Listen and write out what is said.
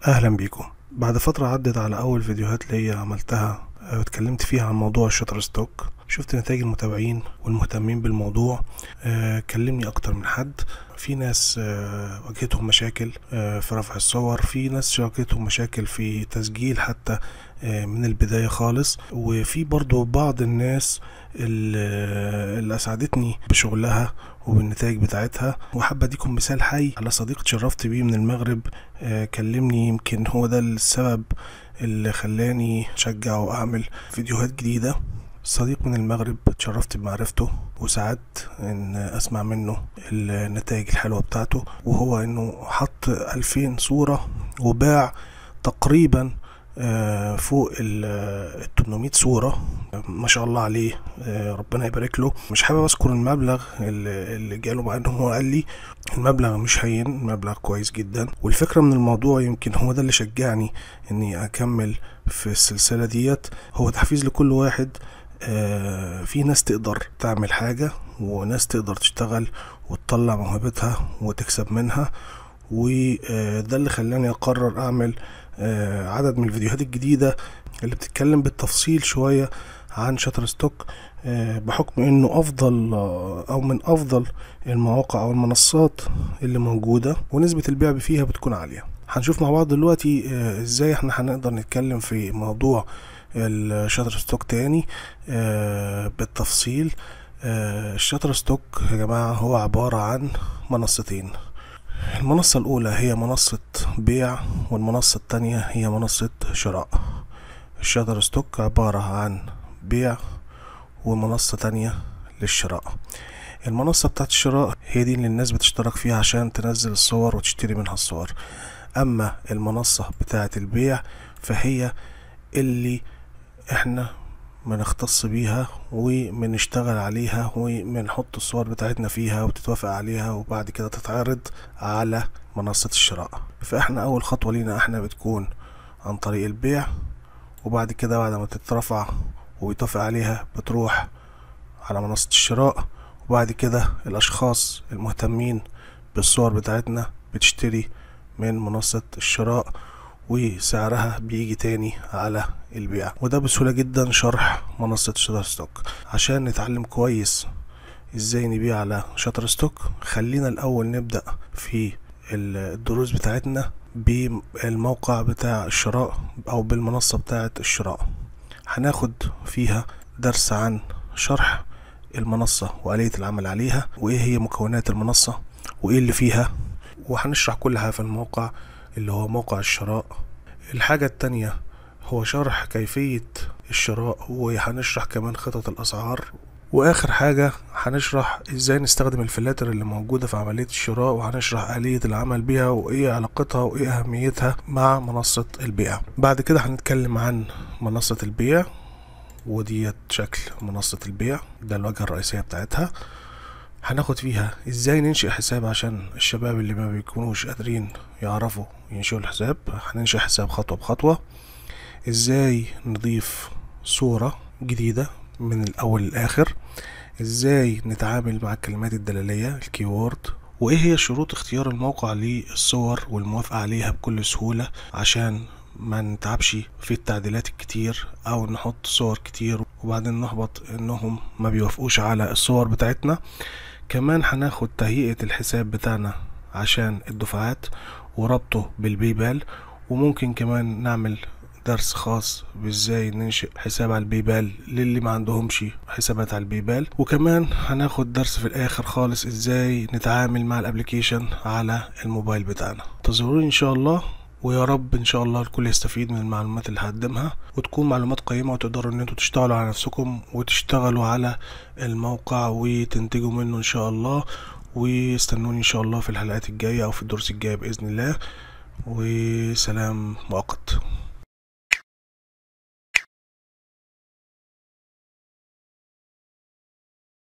اهلا بيكم بعد فترة عدت على اول فيديوهات ليا عملتها آه، واتكلمت فيها عن موضوع الشطر ستوك شفت نتائج المتابعين والمهتمين بالموضوع آه، كلمني اكتر من حد في ناس آه، واجهتهم مشاكل آه، في رفع الصور في ناس واجهتهم مشاكل في تسجيل حتى آه، من البداية خالص وفي برضو بعض الناس اللي اللي اسعدتني بشغلها وبالنتائج بتاعتها وحابة اديكم مثال حي على صديق اتشرفت بيه من المغرب آه، كلمني يمكن هو ده السبب اللي خلاني اشجع واعمل فيديوهات جديدة صديق من المغرب اتشرفت بمعرفته وسعدت ان اسمع منه النتائج الحلوة بتاعته وهو انه حط ألفين صورة وباع تقريبا آه، فوق ال 800 صورة ما شاء الله عليه آه، ربنا يبارك له مش حابب اذكر المبلغ اللي اللي جاله مع انه هو قال لي المبلغ مش هين مبلغ كويس جدا والفكرة من الموضوع يمكن هو ده اللي شجعني اني اكمل في السلسلة ديت هو تحفيز لكل واحد آه، في ناس تقدر تعمل حاجة وناس تقدر تشتغل وتطلع موهبتها وتكسب منها وده اللي خلاني اقرر اعمل آه، عدد من الفيديوهات الجديدة اللي بتتكلم بالتفصيل شوية عن شاتر ستوك آه، بحكم انه افضل آه، او من افضل المواقع او المنصات اللي موجودة ونسبة البيع فيها بتكون عالية هنشوف مع بعض دلوقتي آه، ازاي احنا هنقدر نتكلم في موضوع الشاتر ستوك تاني آه، بالتفصيل آه، الشاتر ستوك يا جماعة هو عبارة عن منصتين المنصة الأولى هي منصة بيع والمنصة التانية هي منصة شراء الشاتر ستوك عبارة عن بيع ومنصة تانية للشراء المنصة بتاعت الشراء هي دي اللي الناس بتشترك فيها عشان تنزل الصور وتشتري منها الصور أما المنصة بتاعت البيع فهي اللي احنا بنختص بيها وبنشتغل عليها وبنحط الصور بتاعتنا فيها وتتوافق عليها وبعد كده تتعرض على منصة الشراء فاحنا اول خطوة لينا احنا بتكون عن طريق البيع وبعد كده بعد ما تترفع ويتوافق عليها بتروح على منصة الشراء وبعد كده الاشخاص المهتمين بالصور بتاعتنا بتشتري من منصة الشراء وسعرها بيجي تاني على البيع وده بسهولة جدا شرح منصة شاتر ستوك عشان نتعلم كويس ازاي نبيع على شاتر ستوك خلينا الاول نبدأ في الدروس بتاعتنا بالموقع بتاع الشراء او بالمنصة بتاعة الشراء هناخد فيها درس عن شرح المنصة وآلية العمل عليها وإيه هي مكونات المنصة وإيه اللي فيها وهنشرح كل حاجة في الموقع اللي هو موقع الشراء الحاجة التانية هو شرح كيفية الشراء وهنشرح كمان خطط الأسعار وآخر حاجة هنشرح ازاي نستخدم الفلاتر اللي موجودة في عملية الشراء وهنشرح آلية العمل بيها وإيه علاقتها وإيه أهميتها مع منصة البيع بعد كده هنتكلم عن منصة البيع وديت شكل منصة البيع ده الواجهة الرئيسية بتاعتها هناخد فيها ازاي ننشئ حساب عشان الشباب اللي ما بيكونوش قادرين يعرفوا ينشئوا الحساب هننشئ حساب خطوة بخطوة ازاي نضيف صورة جديدة من الاول للاخر ازاي نتعامل مع الكلمات الدلالية الكيورد وايه هي شروط اختيار الموقع للصور والموافقة عليها بكل سهولة عشان ما نتعبش في التعديلات الكتير او نحط صور كتير وبعدين نحبط انهم ما بيوافقوش على الصور بتاعتنا كمان هناخد تهيئة الحساب بتاعنا عشان الدفعات وربطه بالبيبال وممكن كمان نعمل درس خاص بازاي ننشئ حساب على البيبال للي ما عندهمش حسابات على البيبال وكمان هناخد درس في الاخر خالص ازاي نتعامل مع الابليكيشن على الموبايل بتاعنا انتظروني ان شاء الله ويا رب ان شاء الله الكل يستفيد من المعلومات اللي هقدمها وتكون معلومات قيمة وتقدروا ان انتوا تشتغلوا على نفسكم وتشتغلوا على الموقع وتنتجوا منه ان شاء الله واستنوني ان شاء الله في الحلقات الجاية او في الدروس الجاية باذن الله وسلام مؤقت